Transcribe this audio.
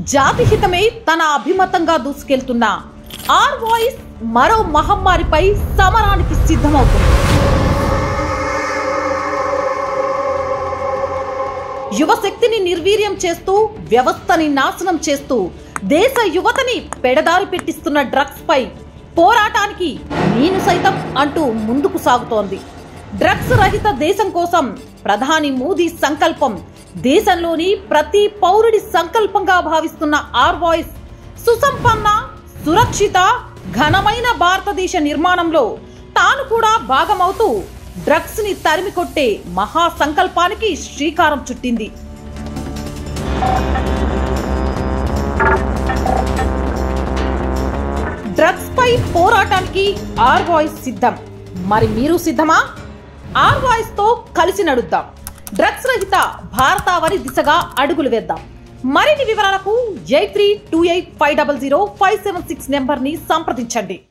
జాతి హితమే తన అభిమతంగా దూసుకెళ్తున్న are voice మరో మహమ్మారిపై సమరానికి సిద్ధమవుతుంది యువశక్తిని నిర్వీర్యం చేస్తూ వ్యవస్థని నాశనం చేస్తూ దేశ యువతని పెడదారి పెట్టిస్తున్న డ్రగ్స్ పై పోరాటానికి నేను సైతం అంటూ ముందుకు సాగుతోంది డ్రగ్స్ రహిత దేశం కోసం ప్రధాని మోదీ సంకల్పం దేశంలోని ప్రతి పౌరుడి సంకల్పంగా భావిస్తున్న ఆర్ వాయిస్ సుసంపన్న సురక్షిత ఘనమైన భారతదేశ నిర్మాణంలో తాను కూడా భాగమవుతూ డ్రగ్స్ ని తరిమి కొట్టే మహా సంకల్పానికి శ్రీకారం చుట్టింది డ్రగ్స్ పై పోరాటానికి ఆర్ వాయిస్ సిద్ధం మరి మీరు సిద్ధమా ఆర్ వాయిస్ తో కలిసి నడుద్దాం డ్రగ్స్ రహిత భారతావని దిశగా అడుగులు వేద్దాం మరిన్ని వివరాలకు eight three two eight five double zero five seven six number ని సంప్రదించండి